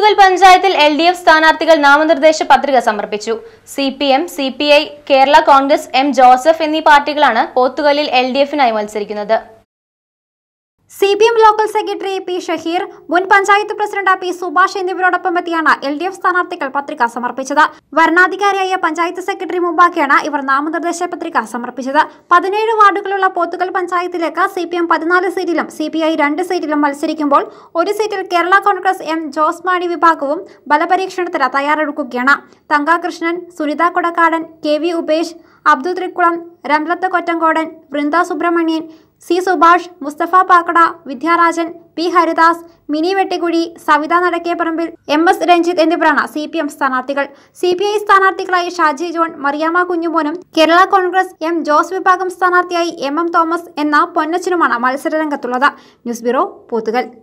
പോത്തുകൽ പഞ്ചായത്തിൽ L D F സ്ഥാനാർത്ഥികൾ നാമനിർദ്ദേശ പത്രിക സമർപ്പിച്ചു C P M C P I Kerala Congress M Joseph എന്നീ പാർട്ടികളാണ് പോത്തുകലിൽ എൽ ഡി എഫിനായി മത്സരിക്കുന്നത് C P M local secretary P Shaheer മുൻ പഞ്ചായത്ത് പ്രസിഡന്റ് പി സുഭാഷ് എന്നിവരോടൊപ്പം എത്തിയാണ് എൽ ഡി എഫ് സ്ഥാനാർത്ഥികൾ പത്രിക സമർപ്പിച്ചത് വരണാധികാരിയായ പഞ്ചായത്ത് സെക്രട്ടറി മുമ്പാകെയാണ് ഇവർ നാമനിർദ്ദേശ പത്രിക സമർപ്പിച്ചത് പതിനേഴ് വാർഡുകളുള്ള പോത്തുകൽ പഞ്ചായത്തിലേക്ക് സി പി എം പതിനാല് സീറ്റിലും സി പി ഐ രണ്ട് സീറ്റിലും മത്സരിക്കുമ്പോൾ ഒരു സീറ്റിൽ കേരള കോൺഗ്രസ് എം ജോസ് മാണി വിഭാഗവും ബലപരീക്ഷണത്തിന് തയ്യാറെടുക്കുകയാണ് Thankakrishnan Sunitha Kodakkadan K V Upesh Abdu Thrikkulam Ramlath Kottangodan Vrinda Subramanian C Subhash Musthafa Pakkada Vidyarajan P Haridas Mini Vettikkuzhi Savitha Nadakkeparambil M S Ranjith എന്നിവരാണ് സി പി എം സ്ഥാനാർത്ഥികൾ സി പി ഐ സ്ഥാനാർത്ഥികളായി ഷാജി ജോൺ മറിയാമ്മ കുഞ്ഞുമോനും കേരള കോൺഗ്രസ് എം ജോസ് വിഭാഗം സ്ഥാനാർത്ഥിയായി എം എം തോമസ് എന്ന പൊന്നച്ചനുമാണ് മത്സരരംഗത്തുള്ളത് ന്യൂസ് ബ്യൂറോ പോത്തുകൽ